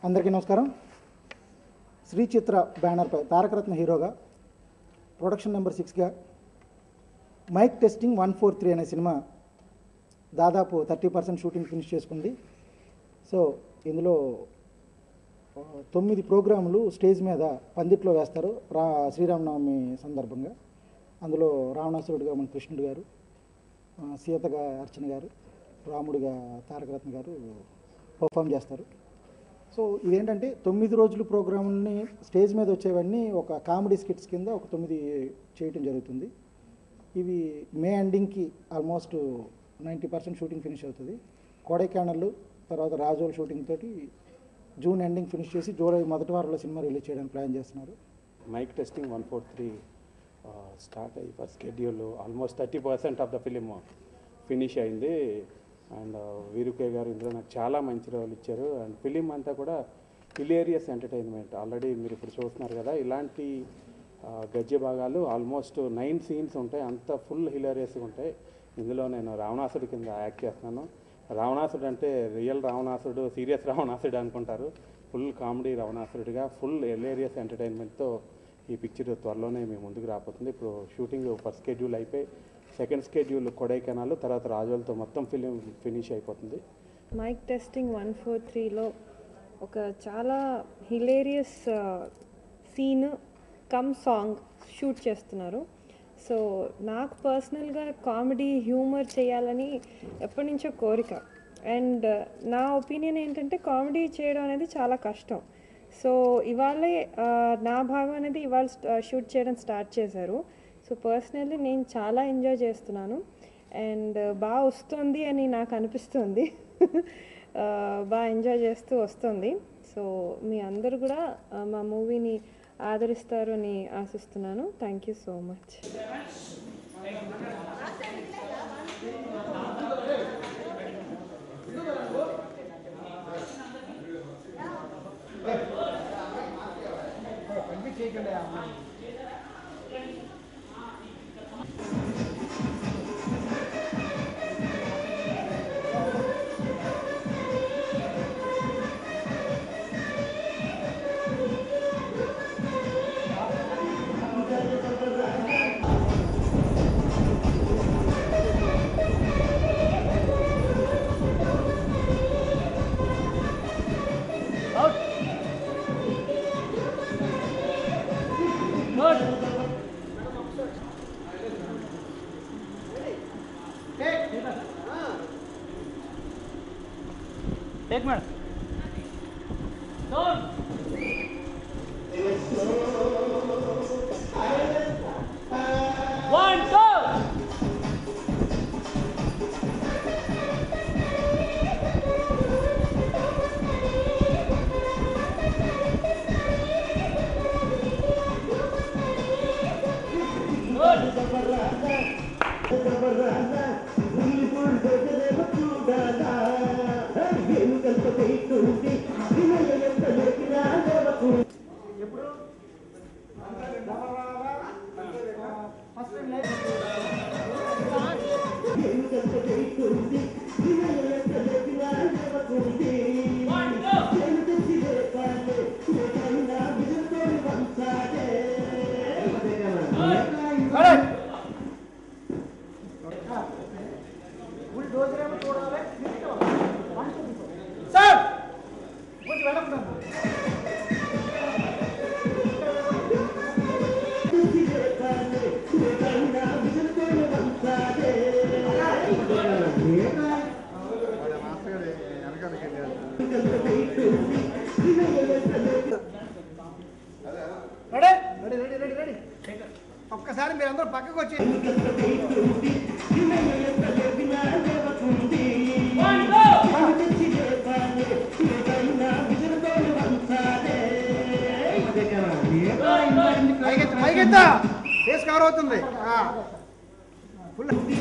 అందరికీ నమస్కారం శ్రీ చిత్ర బ్యానర్పై తారకరత్న హీరోగా ప్రొడక్షన్ నెంబర్ సిక్స్గా mic testing one four three అనే సినిమా దాదాపు థర్టీ పర్సెంట్ షూటింగ్ ఫినిష్ చేసుకుంది సో ఇందులో ఆ, తొమ్మిది ప్రోగ్రాములు స్టేజ్ మీద పందిట్లో వేస్తారు రా శ్రీరామనవమి సందర్భంగా అందులో రావణాసురుడిగా మన కృష్ణుడు గారు ఆ, సీతగా అర్చన గారు రాముడిగా తారకరత్న గారు పర్ఫామ్ చేస్తారు సో ఇదేంటంటే తొమ్మిది రోజులు ప్రోగ్రాంని స్టేజ్ మీద వచ్చేవన్నీ ఒక కామెడీ స్కిట్స్ కింద ఒక తొమ్మిది చేయటం జరుగుతుంది ఇవి మే ఎండింగ్కి almost ninety percent shooting finish అవుతుంది కొడైకెనాల్ తర్వాత రాజోల్ షూటింగ్ తోటి జూన్ ఎండింగ్ ఫినిష్ చేసి జూలై మొదటి వారంలో సినిమా రిలీజ్ చేయడానికి ప్లాన్ చేస్తున్నారు mike testing one four three start అయ్యి first schedule almost thirty percent of the film finish అయింది అండ్ వీరుకే గారు ఇందులో నాకు చాలా మంచి రోల్ ఇచ్చారు అండ్ ఫిలిం అంతా కూడా హిలేరియస్ ఎంటర్టైన్మెంట్ ఆల్రెడీ మీరు ఇప్పుడు చూస్తున్నారు కదా ఇలాంటి ఆ, గజ్జె భాగాలు ఆల్మోస్ట్ నైన్ సీన్స్ ఉంటాయి అంత ఫుల్ హిలేరియస్గా ఉంటాయి ఇందులో నేను రావణాసుడి కింద యాక్ట్ చేస్తున్నాను రావణాసుడు అంటే రియల్ రావణాసుడు సీరియస్ రావణాసుడు అనుకుంటారు ఫుల్ కామెడీ రావణాసురుడిగా ఫుల్ హిలేరియస్ ఎంటర్టైన్మెంట్తో ఈ పిక్చర్ త్వరలోనే మీ ముందుకు రాబోతుంది ఇప్పుడు షూటింగ్ ఫస్ట్ స్కెడ్యూల్ అయిపోయి సెకండ్ స్కెడ్యూల్ కొడైకెనాల్ తర్వాత రాజోలతో మొత్తం ఫిలిం ఫినిష్ అయిపోతుంది మైక్ టెస్టింగ్ వన్ ఫోర్ త్రీలో ఒక చాలా hilarious scene come song shoot చేస్తున్నారు సో నాకు పర్సనల్గా కామెడీ హ్యూమర్ చేయాలని ఎప్పటి నుంచో కోరిక అండ్ నా ఒపీనియన్ ఏంటంటే కామెడీ చేయడం అనేది చాలా కష్టం సో ఇవాళే ఆ, నా భాగం అనేది ఇవాళ షూట్ చేయడం స్టార్ట్ చేశారు సో పర్సనల్లీ నేను చాలా ఎంజాయ్ చేస్తున్నాను అండ్ బాగా వస్తుంది అని నాకు అనిపిస్తుంది ఆ, బాగా ఎంజాయ్ చేస్తూ వస్తుంది సో మీ అందరూ కూడా ఆ, మా మూవీని ఆదరిస్తారు అని ఆశిస్తున్నాను thank you so much Take man. One, two. Ready ready ready ready ready ఒక్కసారి మీరు అందరూ పక్కకు వచ్చి పైకెత్త పైకెత్త ఫేస్ కవర్ అవుతుంది ఫుల్